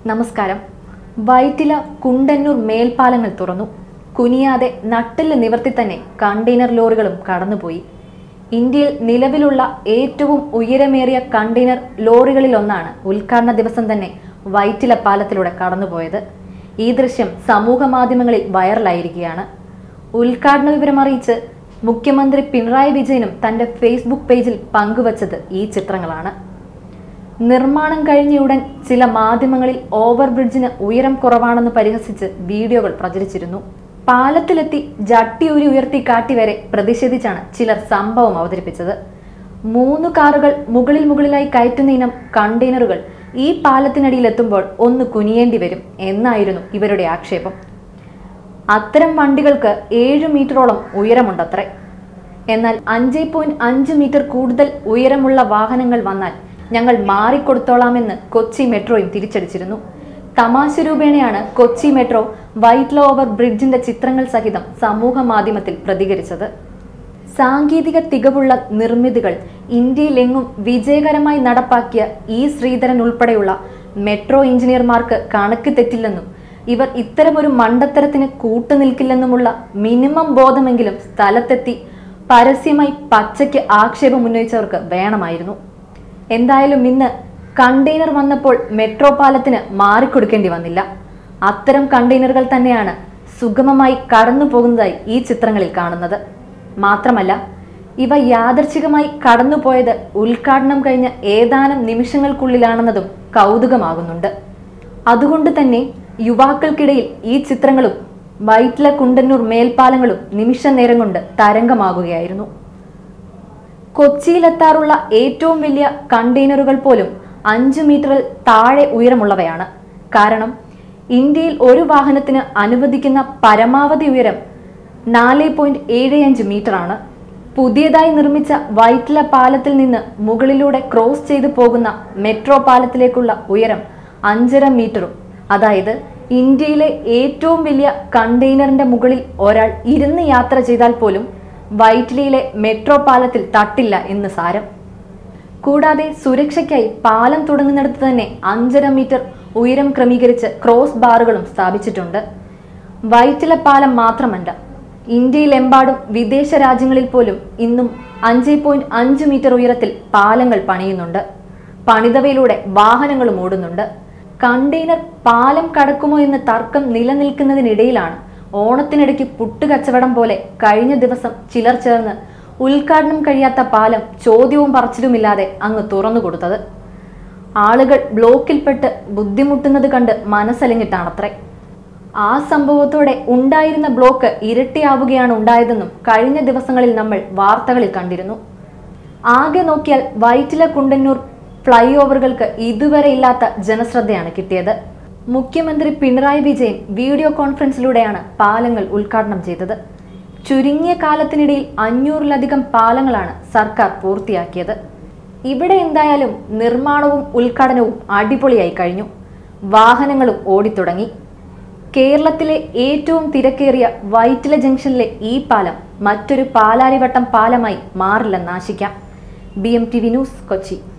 നമസ്കാരം വൈറ്റില കുണ്ടന്നൂർ മേൽപ്പാലങ്ങൾ തുറന്നു കുനിയാതെ നട്ടില് നിവർത്തി തന്നെ കണ്ടെയ്നർ ലോറികളും കടന്നുപോയി ഇന്ത്യയിൽ നിലവിലുള്ള ഏറ്റവും ഉയരമേറിയ കണ്ടെയ്നർ ലോറികളിലൊന്നാണ് ഉദ്ഘാടന ദിവസം തന്നെ വൈറ്റില പാലത്തിലൂടെ കടന്നുപോയത് ഈ ദൃശ്യം സമൂഹ മാധ്യമങ്ങളിൽ വൈറലായിരിക്കുകയാണ് ഉദ്ഘാടന വിവരം അറിയിച്ച് മുഖ്യമന്ത്രി പിണറായി വിജയനും തന്റെ ഫേസ്ബുക്ക് പേജിൽ പങ്കുവച്ചത് ഈ ചിത്രങ്ങളാണ് നിർമ്മാണം കഴിഞ്ഞയുടൻ ചില മാധ്യമങ്ങളിൽ ഓവർ ബ്രിഡ്ജിന് ഉയരം കുറവാണെന്ന് പരിഹസിച്ച് വീഡിയോകൾ പ്രചരിച്ചിരുന്നു പാലത്തിലെത്തി ജട്ടി ഊരി ഉയർത്തി കാട്ടി വരെ പ്രതിഷേധിച്ചാണ് ചിലർ സംഭവം അവതരിപ്പിച്ചത് മൂന്ന് കാറുകൾ മുകളിൽ മുകളിലായി കയറ്റുന്ന ഇനം കണ്ടെയ്നറുകൾ ഈ പാലത്തിനടിയിൽ എത്തുമ്പോൾ ഒന്ന് കുനിയേണ്ടി വരും എന്നായിരുന്നു ഇവരുടെ ആക്ഷേപം അത്തരം വണ്ടികൾക്ക് ഏഴ് മീറ്ററോളം ഉയരമുണ്ടത്രേ എന്നാൽ അഞ്ച് പോയിന്റ് അഞ്ച് മീറ്റർ കൂടുതൽ ഉയരമുള്ള വാഹനങ്ങൾ വന്നാൽ ഞങ്ങൾ മാറിക്കൊടുത്തോളാമെന്ന് കൊച്ചി മെട്രോയും തിരിച്ചടിച്ചിരുന്നു തമാശ രൂപേണയാണ് കൊച്ചി മെട്രോ വൈറ്റ് ഓവർ ബ്രിഡ്ജിന്റെ ചിത്രങ്ങൾ സഹിതം സമൂഹ മാധ്യമത്തിൽ പ്രതികരിച്ചത് സാങ്കേതിക തികവുള്ള നിർമ്മിതികൾ ഇന്ത്യയിലെങ്ങും വിജയകരമായി നടപ്പാക്കിയ ഇ ശ്രീധരൻ ഉൾപ്പെടെയുള്ള മെട്രോ എഞ്ചിനീയർമാർക്ക് കണക്ക് തെറ്റില്ലെന്നും ഇവർ ഇത്തരമൊരു മണ്ടത്തരത്തിന് കൂട്ടുനിൽക്കില്ലെന്നുമുള്ള മിനിമം ബോധമെങ്കിലും സ്ഥലത്തെത്തി പരസ്യമായി പച്ചയ്ക്ക് ആക്ഷേപം ഉന്നയിച്ചവർക്ക് വേണമായിരുന്നു എന്തായാലും ഇന്ന് കണ്ടെയ്നർ വന്നപ്പോൾ മെട്രോ പാലത്തിന് മാറിക്കൊടുക്കേണ്ടി വന്നില്ല അത്തരം കണ്ടെയ്നറുകൾ തന്നെയാണ് സുഗമമായി കടന്നു പോകുന്നതായി ഈ ചിത്രങ്ങളിൽ കാണുന്നത് മാത്രമല്ല ഇവ യാദർച്ഛികമായി കടന്നുപോയത് ഉദ്ഘാടനം കഴിഞ്ഞ ഏതാനും നിമിഷങ്ങൾക്കുള്ളിലാണെന്നതും കൗതുകമാകുന്നുണ്ട് അതുകൊണ്ട് തന്നെ യുവാക്കൾക്കിടയിൽ ഈ ചിത്രങ്ങളും വൈറ്റ്ല കുണ്ടന്നൂർ മേൽപ്പാലങ്ങളും നിമിഷ നേരം കൊണ്ട് തരംഗമാകുകയായിരുന്നു കൊച്ചിയിലെത്താറുള്ള ഏറ്റവും വലിയ കണ്ടെയ്നറുകൾ പോലും അഞ്ച് മീറ്ററിൽ താഴെ ഉയരമുള്ളവയാണ് കാരണം ഇന്ത്യയിൽ ഒരു വാഹനത്തിന് അനുവദിക്കുന്ന പരമാവധി ഉയരം നാല് പോയിന്റ് ഏഴ് അഞ്ച് മീറ്റർ ആണ് പുതിയതായി നിർമ്മിച്ച വൈറ്റ്ല പാലത്തിൽ നിന്ന് മുകളിലൂടെ ക്രോസ് ചെയ്തു പോകുന്ന മെട്രോ പാലത്തിലേക്കുള്ള ഉയരം അഞ്ചര മീറ്ററും അതായത് ഇന്ത്യയിലെ ഏറ്റവും വലിയ കണ്ടെയ്നറിന്റെ മുകളിൽ ഒരാൾ ഇരുന്ന് യാത്ര ചെയ്താൽ പോലും വൈറ്റ്ലിയിലെ മെട്രോ പാലത്തിൽ തട്ടില്ല എന്ന് സാരം കൂടാതെ സുരക്ഷയ്ക്കായി പാലം തുടങ്ങുന്നിടത്ത് തന്നെ അഞ്ചര മീറ്റർ ഉയരം ക്രമീകരിച്ച് ക്രോസ് ബാറുകളും സ്ഥാപിച്ചിട്ടുണ്ട് വൈറ്റില പാലം മാത്രമല്ല ഇന്ത്യയിലെമ്പാടും വിദേശ രാജ്യങ്ങളിൽ പോലും ഇന്നും അഞ്ച് പോയിന്റ് അഞ്ച് മീറ്റർ ഉയരത്തിൽ പാലങ്ങൾ പണിയുന്നുണ്ട് പണിതവയിലൂടെ വാഹനങ്ങളും ഓടുന്നുണ്ട് കണ്ടെയ്നർ പാലം കടക്കുമോ എന്ന തർക്കം നിലനിൽക്കുന്നതിനിടയിലാണ് ഓണത്തിനിടയ്ക്ക് പുട്ടുകച്ചവടം പോലെ കഴിഞ്ഞ ദിവസം ചിലർ ചേർന്ന് ഉദ്ഘാടനം കഴിയാത്ത പാലം ചോദ്യവും പറച്ചിലുമില്ലാതെ അങ്ങ് തുറന്നു കൊടുത്തത് ആളുകൾ ബ്ലോക്കിൽപ്പെട്ട് ബുദ്ധിമുട്ടുന്നത് കണ്ട് മനസ്സലിഞ്ഞിട്ടാണത്രേ ആ സംഭവത്തോടെ ഉണ്ടായിരുന്ന ബ്ലോക്ക് ഇരട്ടിയാവുകയാണ് ഉണ്ടായതെന്നും കഴിഞ്ഞ ദിവസങ്ങളിൽ നമ്മൾ വാർത്തകളിൽ കണ്ടിരുന്നു ആകെ നോക്കിയാൽ വൈറ്റില കുണ്ടന്നൂർ ഫ്ലൈ ഓവറുകൾക്ക് ഇതുവരെ ഇല്ലാത്ത ജനശ്രദ്ധയാണ് കിട്ടിയത് മുഖ്യമന്ത്രി പിണറായി വിജയൻ വീഡിയോ കോൺഫറൻസിലൂടെയാണ് പാലങ്ങൾ ഉദ്ഘാടനം ചെയ്തത് ചുരുങ്ങിയ കാലത്തിനിടയിൽ അഞ്ഞൂറിലധികം പാലങ്ങളാണ് സർക്കാർ പൂർത്തിയാക്കിയത് ഇവിടെ എന്തായാലും നിർമ്മാണവും ഉദ്ഘാടനവും അടിപൊളിയായി കഴിഞ്ഞു വാഹനങ്ങളും ഓടിത്തുടങ്ങി കേരളത്തിലെ ഏറ്റവും തിരക്കേറിയ വൈറ്റില ജംഗ്ഷനിലെ ഈ പാലം മറ്റൊരു പാലാരിവട്ടം പാലമായി മാറില്ലെന്ന് ആശിക്കാം B M T V news Kochi